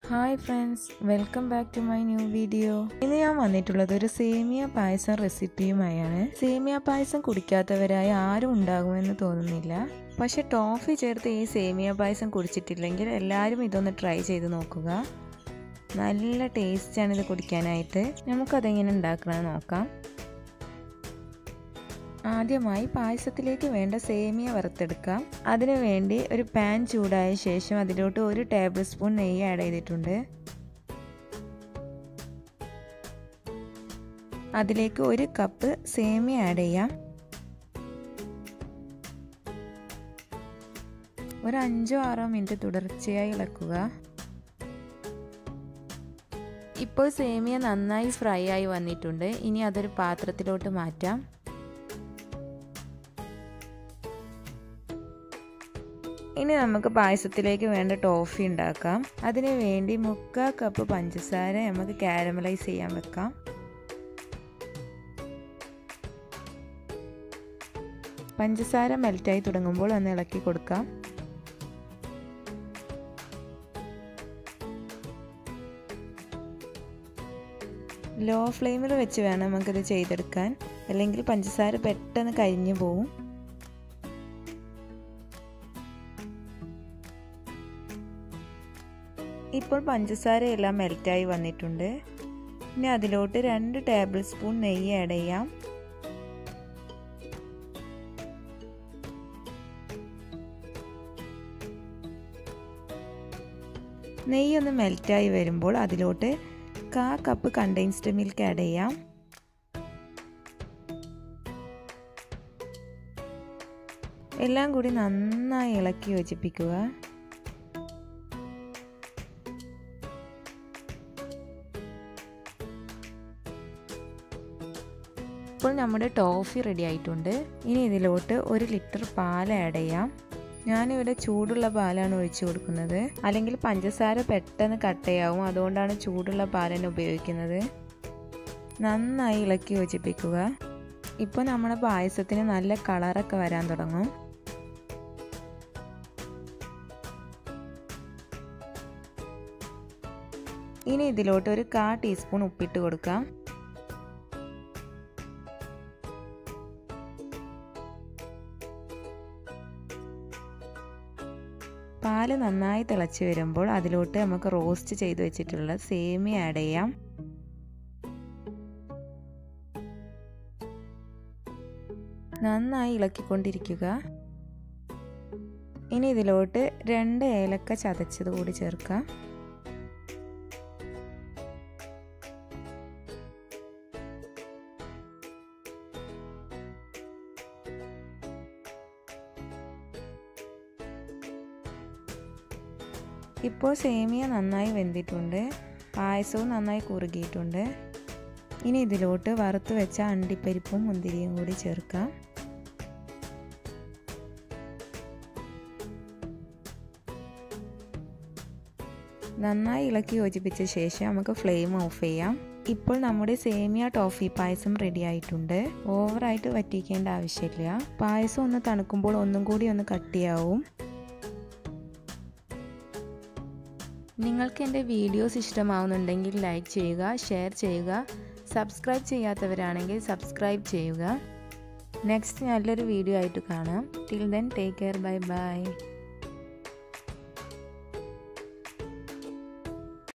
hi friends welcome back to my new video ഇന്ന് ഞാൻ വന്നിട്ടുള്ളത് ഒരു സേമിയ പായസം റെസിപ്പിയുമായാണ് സേമിയ പായസം കുടിക്കാത്തവരായി ആരും ഉണ്ടാകുമെന്ന് തോന്നുന്നില്ല പക്ഷെ ടോഫി ചേർത്ത് ഈ സേമിയ പായസം കുടിച്ചിട്ടില്ലെങ്കിൽ എല്ലാവരും ഇതൊന്ന് ട്രൈ ചെയ്ത് നോക്കുക നല്ല ടേസ്റ്റാണ് ഇത് കുടിക്കാനായിട്ട് നമുക്കതെങ്ങനെ ഉണ്ടാക്കണമെന്ന് നോക്കാം ആദ്യമായി പായസത്തിലേക്ക് വേണ്ട സേമിയ വറുത്തെടുക്കാം അതിനു വേണ്ടി ഒരു പാൻ ചൂടായ ശേഷം അതിലോട്ട് ഒരു ടേബിൾ സ്പൂൺ നെയ്യ് ആഡ് ചെയ്തിട്ടുണ്ട് അതിലേക്ക് ഒരു കപ്പ് സേമിയ ആഡ് ചെയ്യാം ഒരു അഞ്ചോ ആറോ മിനിറ്റ് തുടർച്ചയായി ഇളക്കുക ഇപ്പോൾ സേമിയ നന്നായി ഫ്രൈ ആയി വന്നിട്ടുണ്ട് ഇനി അതൊരു പാത്രത്തിലോട്ട് മാറ്റാം ഇനി നമുക്ക് പായസത്തിലേക്ക് വേണ്ട ടോഫി ഉണ്ടാക്കാം അതിനു വേണ്ടി മുക്കാൽ കപ്പ് പഞ്ചസാര നമുക്ക് കാരമലൈസ് ചെയ്യാൻ വെക്കാം പഞ്ചസാര മെൽറ്റായി തുടങ്ങുമ്പോൾ ഒന്ന് ഇളക്കി കൊടുക്കാം ലോ ഫ്ലെയിമിൽ വെച്ച് വേണം നമുക്കിത് ചെയ്തെടുക്കാൻ അല്ലെങ്കിൽ പഞ്ചസാര പെട്ടെന്ന് കരിഞ്ഞു പോവും ഇപ്പോൾ പഞ്ചസാരയെല്ലാം മെൽറ്റായി വന്നിട്ടുണ്ട് ഇനി അതിലോട്ട് രണ്ട് ടേബിൾ സ്പൂൺ നെയ്യ് ആഡ് ചെയ്യാം നെയ്യ് ഒന്ന് മെൽറ്റായി വരുമ്പോൾ അതിലോട്ട് കാ കപ്പ് കണ്ടെയ്ൻസ്ഡ് മിൽക്ക് ആഡ് ചെയ്യാം എല്ലാം കൂടി നന്നായി ഇളക്കി യോജിപ്പിക്കുക ഇപ്പോൾ നമ്മുടെ ടോഫി റെഡി ആയിട്ടുണ്ട് ഇനി ഇതിലോട്ട് ഒരു ലിറ്റർ പാൽ ആഡ് ചെയ്യാം ഞാനിവിടെ ചൂടുള്ള പാലാണ് ഒഴിച്ചു കൊടുക്കുന്നത് അല്ലെങ്കിൽ പഞ്ചസാര പെട്ടെന്ന് കട്ടയാവും അതുകൊണ്ടാണ് ചൂടുള്ള പാലിന് ഉപയോഗിക്കുന്നത് നന്നായി ഇളക്കി യോജിപ്പിക്കുക ഇപ്പോൾ നമ്മുടെ പായസത്തിന് നല്ല കളറൊക്കെ വരാൻ തുടങ്ങും ഇനി ഇതിലോട്ട് ഒരു കാ ടീസ്പൂൺ ഉപ്പിട്ട് കൊടുക്കാം പാല് നന്നായി തിളച്ച് വരുമ്പോൾ അതിലോട്ട് നമുക്ക് റോസ്റ്റ് ചെയ്ത് വെച്ചിട്ടുള്ള സേമിയ ആഡ് ചെയ്യാം നന്നായി ഇളക്കിക്കൊണ്ടിരിക്കുക ഇനി ഇതിലോട്ട് രണ്ട് ഏലക്ക ചതച്ചത് കൂടി ചേർക്കാം ഇപ്പോൾ സേമിയ നന്നായി വെന്തിട്ടുണ്ട് പായസവും നന്നായി കുറുകിയിട്ടുണ്ട് ഇനി ഇതിലോട്ട് വറുത്ത് വെച്ച അണ്ടിപ്പരിപ്പും മുന്തിരിയും കൂടി ചേർക്കാം നന്നായി ഇളക്കി യോജിപ്പിച്ച ശേഷം നമുക്ക് ഫ്ലെയിം ഓഫ് ചെയ്യാം ഇപ്പോൾ നമ്മുടെ സേമിയ ടോഫി പായസം റെഡി ആയിട്ടുണ്ട് ഓവറായിട്ട് വറ്റിക്കേണ്ട ആവശ്യമില്ല പായസം ഒന്ന് തണുക്കുമ്പോൾ ഒന്നും കൂടി ഒന്ന് കട്ടിയാവും നിങ്ങൾക്ക് എൻ്റെ വീഡിയോസ് ഇഷ്ടമാവുന്നുണ്ടെങ്കിൽ ലൈക്ക് ചെയ്യുക ഷെയർ ചെയ്യുക സബ്സ്ക്രൈബ് ചെയ്യാത്തവരാണെങ്കിൽ സബ്സ്ക്രൈബ് ചെയ്യുക നെക്സ്റ്റ് നല്ലൊരു വീഡിയോ ആയിട്ട് കാണാം till then take care bye by